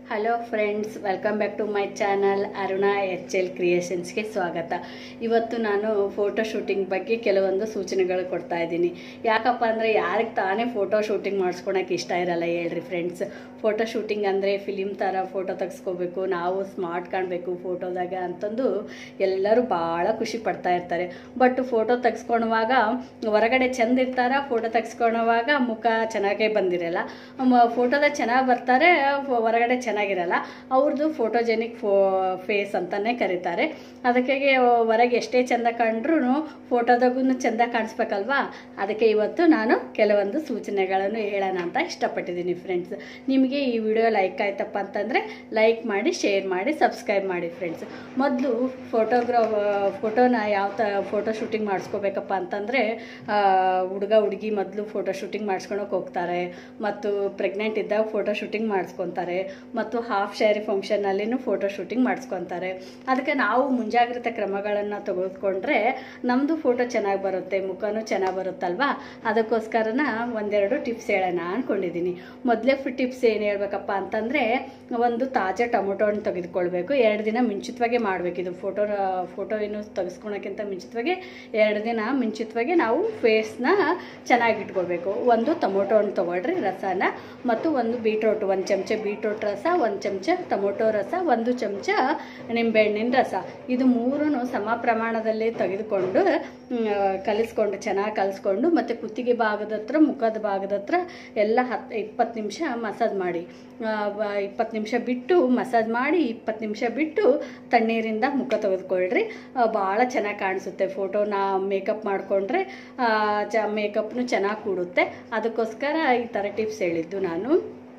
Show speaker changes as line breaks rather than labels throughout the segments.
hello friends welcome back to my channel Aruna H L ಕ್ರಿಯೇಷನ್ಸ್ಗೆ ಸ್ವಾಗತ ಇವತ್ತು ನಾನು ಫೋಟೋ ಶೂಟಿಂಗ್ ಬಗ್ಗೆ ಕೆಲವೊಂದು ಸೂಚನೆಗಳು ಕೊಡ್ತಾ ಇದ್ದೀನಿ ಯಾಕಪ್ಪ ಅಂದರೆ ಯಾರಿಗೆ ತಾನೇ ಫೋಟೋ ಶೂಟಿಂಗ್ ಮಾಡಿಸ್ಕೊಳಕ್ಕೆ ಇಷ್ಟ ಇರಲ್ಲ ಹೇಳ್ರಿ ಫ್ರೆಂಡ್ಸ್ ಫೋಟೋ ಶೂಟಿಂಗ್ ಅಂದರೆ ಫಿಲಿಮ್ ಥರ ಫೋಟೋ ತೆಗೆಸ್ಕೋಬೇಕು ನಾವು ಸ್ಮಾರ್ಟ್ ಕಾಣಬೇಕು ಫೋಟೋದಾಗ ಅಂತಂದು ಎಲ್ಲರೂ ಭಾಳ ಖುಷಿ ಪಡ್ತಾ ಇರ್ತಾರೆ ಬಟ್ ಫೋಟೋ ತೆಗೆಸ್ಕೊಳುವಾಗ ಹೊರಗಡೆ ಚಂದ ಇರ್ತಾರ ಫೋಟೋ ತೆಗೆಸ್ಕೊಳುವಾಗ ಮುಖ ಚೆನ್ನಾಗೇ ಬಂದಿರಲ್ಲ ಫೋಟೋದಾಗ ಚೆನ್ನಾಗಿ ಬರ್ತಾರೆ ಫೊ- ಹೊರಗಡೆ ಚೆನ್ನಾಗಿರಲ್ಲ ಅವ್ರದ್ದು ಫೋಟೋಜೆನಿಕ್ ಫೋ ಫೇಸ್ ಅಂತಲೇ ಕರೀತಾರೆ ಅದಕ್ಕಾಗಿ ಹೊರಗೆ ಎಷ್ಟೇ ಚೆಂದ ಕಂಡ್ರು ಫೋಟೋದಾಗೂ ಚೆಂದ ಕಾಣಿಸ್ಬೇಕಲ್ವಾ ಅದಕ್ಕೆ ಇವತ್ತು ನಾನು ಕೆಲವೊಂದು ಸೂಚನೆಗಳನ್ನು ಹೇಳೋಣ ಅಂತ ಇಷ್ಟಪಟ್ಟಿದ್ದೀನಿ ಫ್ರೆಂಡ್ಸ್ ನಿಮಗೆ ಈ ವಿಡಿಯೋ ಲೈಕ್ ಆಯ್ತಪ್ಪ ಅಂತಂದರೆ ಲೈಕ್ ಮಾಡಿ ಶೇರ್ ಮಾಡಿ ಸಬ್ಸ್ಕ್ರೈಬ್ ಮಾಡಿ ಫ್ರೆಂಡ್ಸ್ ಮೊದಲು ಫೋಟೋಗ್ರಾ ಫೋಟೋನ ಯಾವ ತ ಫೋಟೋ ಶೂಟಿಂಗ್ ಮಾಡಿಸ್ಕೋಬೇಕಪ್ಪ ಅಂತಂದರೆ ಹುಡುಗ ಹುಡುಗಿ ಮೊದಲು ಫೋಟೋ ಶೂಟಿಂಗ್ ಮಾಡಿಸ್ಕೊಳಕ್ಕೆ ಹೋಗ್ತಾರೆ ಮತ್ತು ಪ್ರೆಗ್ನೆಂಟ್ ಇದ್ದಾಗ ಫೋಟೋ ಶೂಟಿಂಗ್ ಮಾಡಿಸ್ಕೊತಾರೆ ಮತ್ತು ಹಾಫ್ ಶೇರಿ ಫಂಕ್ಷನಲ್ಲಿನೂ ಫೋಟೋ ಶೂಟಿಂಗ್ ಮಾಡಿಸ್ಕೊತಾರೆ ಅದಕ್ಕೆ ನಾವು ಮುಂಜಾಗ್ರತೆ ಕ್ರಮಗಳನ್ನು ತೆಗೆದುಕೊಂಡ್ರೆ ನಮ್ಮದು ಫೋಟೋ ಚೆನ್ನಾಗಿ ಬರುತ್ತೆ ಮುಖನೂ ಚೆನ್ನಾಗಿ ಬರುತ್ತಲ್ವಾ ಅದಕ್ಕೋಸ್ಕರನ ಒಂದೆರಡು ಟಿಪ್ಸ್ ಹೇಳೋಣ ಅಂದ್ಕೊಂಡಿದ್ದೀನಿ ಮೊದಲೇ ಟಿಪ್ಸ್ ಏನು ಹೇಳ್ಬೇಕಪ್ಪ ಅಂತಂದರೆ ಒಂದು ತಾಜಾ ಟೊಮೊಟೊ ಹಣ್ಣು ತೆಗೆದುಕೊಳ್ಬೇಕು ಎರಡು ದಿನ ಮುಂಚಿತವಾಗೆ ಮಾಡಬೇಕು ಇದು ಫೋಟೋ ಫೋಟೋ ಏನು ತೆಗೆಸ್ಕೊಳಕ್ಕಿಂತ ಮುಂಚಿತವಾಗೆ ಎರಡು ದಿನ ಮುಂಚಿತವಾಗೆ ನಾವು ಫೇಸ್ನ ಚೆನ್ನಾಗಿ ಇಟ್ಕೊಳ್ಬೇಕು ಒಂದು ಟೊಮೊಟೊ ಹಣ್ಣು ತೊಗೊಳ್ರಿ ರಸನ ಮತ್ತು ಒಂದು ಬೀಟ್ರೋಟ್ ಒಂದು ಚಮಚ ಬೀಟ್ರೋಟ್ ರಸ ಒಂದು ಚಮಚ ಟೊಮೊಟೊ ರಸ ಒಂದು ಚಮಚ ನಿಂಬೆಹಣ್ಣಿನ ರಸ ಇದು ಮೂರೂ ಸಮ ಪ್ರಮಾಣದಲ್ಲಿ ತೆಗೆದುಕೊಂಡು ಮ್, ಕಲಿಸ್ಕೊಂಡು ಚೆನ್ನಾಗಿ ಕಲಿಸ್ಕೊಂಡು ಮತ್ತು ಕುತ್ತಿಗೆ ಭಾಗದ ಹತ್ರ ಮುಖದ ಭಾಗದ ಹತ್ರ ಎಲ್ಲ ಹತ್ತು ಇಪ್ಪತ್ತು ನಿಮಿಷ ಮಸಾಜ್ ಮಾಡಿ ಇಪ್ಪತ್ತು ನಿಮಿಷ ಬಿಟ್ಟು ಮಸಾಜ್ ಮಾಡಿ ಇಪ್ಪತ್ತು ನಿಮಿಷ ಬಿಟ್ಟು ತಣ್ಣೀರಿಂದ ಮುಖ ತೆಗೆದುಕೊಳ್ರಿ ಭಾಳ ಚೆನ್ನಾಗಿ ಕಾಣಿಸುತ್ತೆ ಫೋಟೋನ ಮೇಕಪ್ ಮಾಡಿಕೊಂಡ್ರೆ ಚ ಮೇಕಪ್ನು ಚೆನ್ನಾಗಿ ಕೂಡುತ್ತೆ ಅದಕ್ಕೋಸ್ಕರ ಈ ಥರ ಟಿಪ್ಸ್ ಹೇಳಿದ್ದು ನಾನು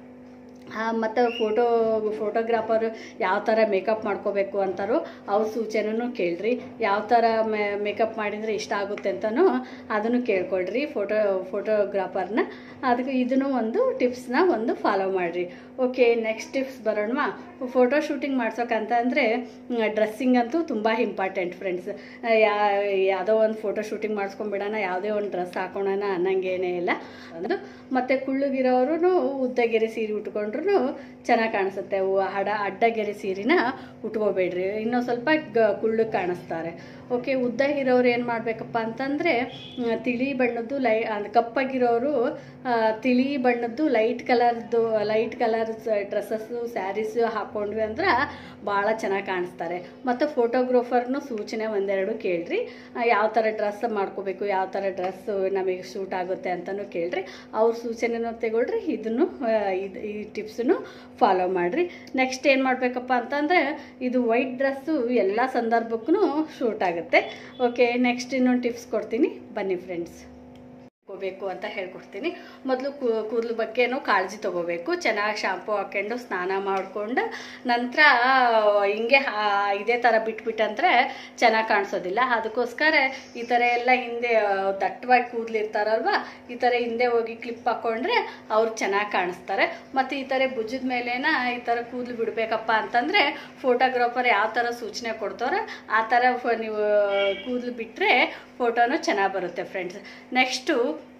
ಮತ್ತು ಫೋಟೋ ಫೋಟೋಗ್ರಾಫರ್ ಯಾವ ಥರ ಮೇಕಪ್ ಮಾಡ್ಕೋಬೇಕು ಅಂತಾರೋ ಅವ್ರ ಸೂಚನೆನೂ ಕೇಳ್ರಿ ಯಾವ ಥರ ಮೇ ಮೇಕಪ್ ಮಾಡಿದರೆ ಇಷ್ಟ ಆಗುತ್ತೆ ಅಂತಲೂ ಅದನ್ನು ಕೇಳ್ಕೊಳ್ರಿ ಫೋಟೋ ಫೋಟೋಗ್ರಾಫರ್ನ ಅದಕ್ಕೆ ಇದನ್ನು ಒಂದು ಟಿಪ್ಸ್ನ ಒಂದು ಫಾಲೋ ಮಾಡಿರಿ ಓಕೆ ನೆಕ್ಸ್ಟ್ ಟಿಪ್ಸ್ ಬರೋಣ ಫೋಟೋ ಶೂಟಿಂಗ್ ಮಾಡ್ಸೋಕಂತ ಅಂದರೆ ಡ್ರೆಸ್ಸಿಂಗ್ ಅಂತೂ ತುಂಬ ಇಂಪಾರ್ಟೆಂಟ್ ಫ್ರೆಂಡ್ಸ್ ಯಾ ಯಾವುದೋ ಒಂದು ಫೋಟೋ ಶೂಟಿಂಗ್ ಮಾಡಿಸ್ಕೊಂಬಿಡೋಣ ಯಾವುದೇ ಒಂದು ಡ್ರೆಸ್ ಹಾಕೋಣ ಅನ್ನಂಗೇನೇ ಇಲ್ಲ ಅಂದು ಮತ್ತು ಕುಳ್ಳುಗಿರೋರು ಉದ್ದಗೆರೆ ಸೀರೆ ಉಟ್ಕೊಂಡ್ರು ಚೆನ್ನಾಗಿ ಕಾಣಿಸುತ್ತೆ ಅವು ಹಡ ಅಡ್ಡಗೆರೆ ಸೀರೆನ ಉಟ್ಕೋಬೇಡ್ರಿ ಇನ್ನೂ ಸ್ವಲ್ಪ ಗ ಕುಳ್ಳು ಕಾಣಿಸ್ತಾರೆ ಓಕೆ ಉದ್ದ ಇರೋರು ಏನು ಮಾಡಬೇಕಪ್ಪ ಅಂತಂದರೆ ತಿಳಿ ಬಣ್ಣದ್ದು ಲೈ ಅಂದ್ರೆ ಕಪ್ಪಾಗಿರೋರು ಆ, ತಿಳಿ ಬಣ್ಣದ್ದು ಲೈಟ್ ಕಲರ್ದು ಲೈಟ್ ಕಲರ್ ಡ್ರೆಸ್ಸಸ್ಸು ಸ್ಯಾರೀಸು ಹಾಕ್ಕೊಂಡ್ವಿ ಅಂದ್ರೆ ಭಾಳ ಚೆನ್ನಾಗಿ ಕಾಣಿಸ್ತಾರೆ ಮತ್ತು ಫೋಟೋಗ್ರಾಫರ್ನು ಸೂಚನೆ ಒಂದೆರಡು ಕೇಳ್ರಿ ಆ, ಯಾವ ಥರ ಡ್ರೆಸ್ ಮಾಡ್ಕೋಬೇಕು ಯಾವ ಥರ ಡ್ರೆಸ್ ನಮಗೆ ಸೂಟ್ ಆಗುತ್ತೆ ಅಂತಲೂ ಕೇಳ್ರಿ ಅವ್ರ ಸೂಚನೆನೂ ತಗೊಳ್ರಿ ಇದನ್ನು ಆ, ಇದು ಈ ಟಿಪ್ಸನ್ನು ಫಾಲೋ ಮಾಡಿರಿ ನೆಕ್ಸ್ಟ್ ಏನು ಮಾಡಬೇಕಪ್ಪ ಅಂತಂದರೆ ಇದು ವೈಟ್ ಡ್ರೆಸ್ಸು ಎಲ್ಲ ಸಂದರ್ಭಕ್ಕೂ ಶೂಟ್ ಆಗುತ್ತೆ ಓಕೆ ನೆಕ್ಸ್ಟ್ ಇನ್ನೊಂದು ಟಿಪ್ಸ್ ಕೊಡ್ತೀನಿ ಬನ್ನಿ ಫ್ರೆಂಡ್ಸ್ ಬೇಕು ಅಂತ ಹೇಳ್ಕೊಡ್ತೀನಿ ಮೊದಲು ಕೂದಲು ಬಗ್ಗೆನೂ ಕಾಳಜಿ ತೊಗೋಬೇಕು ಚೆನ್ನಾಗಿ ಶಾಂಪು ಹಾಕ್ಕೊಂಡು ಸ್ನಾನ ಮಾಡಿಕೊಂಡು ನಂತರ ಹಿಂಗೆ ಹಾ- ಇದೇ ಥರ ಬಿಟ್ಬಿಟ್ಟಂದ್ರೆ ಚೆನ್ನಾಗಿ ಕಾಣಿಸೋದಿಲ್ಲ ಅದಕ್ಕೋಸ್ಕರ ಈ ಥರ ಎಲ್ಲ ಹಿಂದೆ ಆ, ದಟ್ಟವಾಗಿ ಕೂದಲು ಇರ್ತಾರಲ್ವ ಈ ಥರ ಹಿಂದೆ ಹೋಗಿ ಕ್ಲಿಪ್ ಹಾಕ್ಕೊಂಡ್ರೆ ಅವ್ರು ಚೆನ್ನಾಗಿ ಕಾಣಿಸ್ತಾರೆ ಮತ್ತು ಈ ಥರ ಭುಜದ ಮೇಲೇನ ಈ ಥರ ಕೂದಲು ಬಿಡಬೇಕಪ್ಪ ಅಂತಂದರೆ ಫೋಟೋಗ್ರಾಫರ್ ಯಾವ ಥರ ಸೂಚನೆ ಕೊಡ್ತಾರೋ ಆ ಥರ ಫ- ನೀವು ಕೂದಲು ಬಿಟ್ಟರೆ ಫೋಟೋನು ಚೆನ್ನಾಗಿ ಬರುತ್ತೆ ಫ್ರೆಂಡ್ಸ್ ನೆಕ್ಸ್ಟು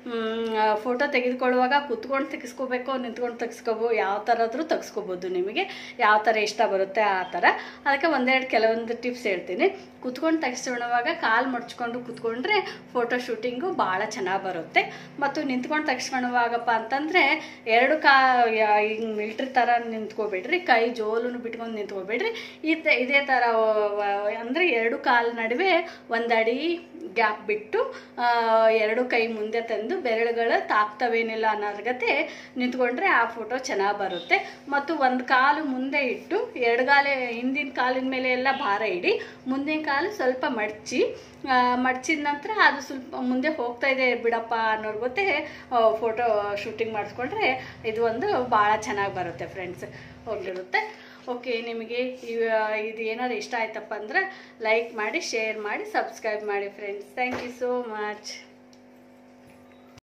ಫೋಟೋ ತೆಗೆದುಕೊಳ್ಳುವಾಗ ಕುತ್ಕೊಂಡು ತೆಗೆಸ್ಕೋಬೇಕು ನಿಂತ್ಕೊಂಡು ತೆಗೆಸ್ಕೋಬೋ ಯಾವ ಥರದ್ರೂ ತೆಗೆಸ್ಕೋಬೋದು ನಿಮಗೆ ಯಾವ ಥರ ಇಷ್ಟ ಬರುತ್ತೆ ಆ ಥರ ಅದಕ್ಕೆ ಒಂದೆರಡು ಕೆಲವೊಂದು ಟಿಪ್ಸ್ ಹೇಳ್ತೀನಿ ಕುತ್ಕೊಂಡು ತೆಗೆಸ್ಕೊಳ್ಳುವಾಗ ಕಾಲು ಮಡ್ಚ್ಕೊಂಡು ಕುತ್ಕೊಂಡ್ರೆ ಫೋಟೋ ಶೂಟಿಂಗು ಭಾಳ ಚೆನ್ನಾಗಿ ಬರುತ್ತೆ ಮತ್ತು ನಿಂತ್ಕೊಂಡು ತೆಗೆಸ್ಕೊಳ್ಳುವಾಗಪ್ಪ ಅಂತಂದರೆ ಎರಡು ಕಾ ಹಿಂಗೆ ಮಿಲ್ಟ್ರಿ ಥರ ನಿಂತ್ಕೋಬೇಡ್ರಿ ಕೈ ಜೋಲನ್ನು ಬಿಟ್ಕೊಂಡು ನಿಂತ್ಕೋಬೇಡ್ರಿ ಈ ತ ಇದೇ ಥರ ಅಂದರೆ ಎರಡು ಕಾಲು ನಡುವೆ ಒಂದಡಿ ಗ್ಯಾಪ್ ಬಿಟ್ಟು ಆ, ಎರಡು ಕೈ ಮುಂದೆ ತಂದು ಬೆರಳುಗಳು ತಾಕ್ತವೇನಿಲ್ಲ ಅನ್ನೋರ್ಗತೆ ನಿಂತ್ಕೊಂಡ್ರೆ ಆ ಫೋಟೋ ಚೆನ್ನಾಗಿ ಬರುತ್ತೆ ಮತ್ತು ಒಂದು ಕಾಲು ಮುಂದೆ ಇಟ್ಟು ಎರಡು ಕಾಲು ಹಿಂದಿನ ಕಾಲಿನ ಮೇಲೆ ಎಲ್ಲ ಭಾರ ಇಡಿ ಮುಂದಿನ ಕಾಲು ಸ್ವಲ್ಪ ಮಡಚಿ ಆ, ಮಡ್ಚಿದ ನಂತರ ಅದು ಸ್ವಲ್ಪ ಮುಂದೆ ಹೋಗ್ತಾ ಇದೆ ಬಿಡಪ್ಪ ಅನ್ನೋರ್ ಗೊತ್ತೇ ಫೋಟೋ ಶೂಟಿಂಗ್ ಮಾಡಿಸ್ಕೊಂಡ್ರೆ ಇದು ಒಂದು ಭಾಳ ಚೆನ್ನಾಗಿ ಬರುತ್ತೆ ಫ್ರೆಂಡ್ಸ್ ಹೋಗಿರುತ್ತೆ ಓಕೆ ನಿಮಗೆ ಇವ ಇದು ಏನಾದ್ರು ಇಷ್ಟ ಆಯ್ತಪ್ಪ ಅಂದ್ರೆ ಲೈಕ್ ಮಾಡಿ ಶೇರ್ ಮಾಡಿ ಸಬ್ಸ್ಕ್ರೈಬ್ ಮಾಡಿ friends thank you so much